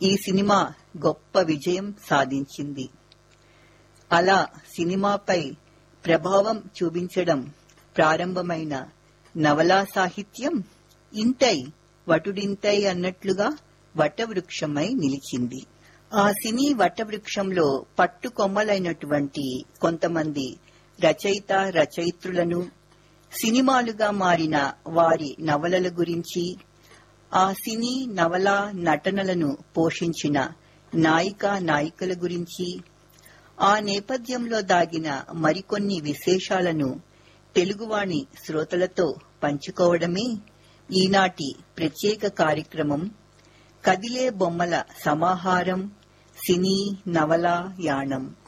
ఈ సినిమా గొప్ప విజయం సాధించింది అలా సినిమాపై ప్రభావం చూపించడం ప్రారంభమైన నవలా సాహిత్యం ఇంతై వటుడింతై అన్నట్లుగా వటవృక్షమై నిలిచింది ఆ సినీ వటవృక్షంలో పట్టుకొమ్మలైనటువంటి కొంతమంది రచయిత రచయిత్రులను సినిమాలుగా మారిన వారి నవలల గురించి ఆ సినీ నవల నటనలను పోషించిన నాయిక నాయికల గురించి ఆ నేపథ్యంలో దాగిన మరికొన్ని విశేషాలను తెలుగువాణి శ్రోతలతో పంచుకోవడమే ఈనాటి ప్రత్యేక కార్యక్రమం కదిలే బొమ్మల సమాహారం సినీ నవల యాణం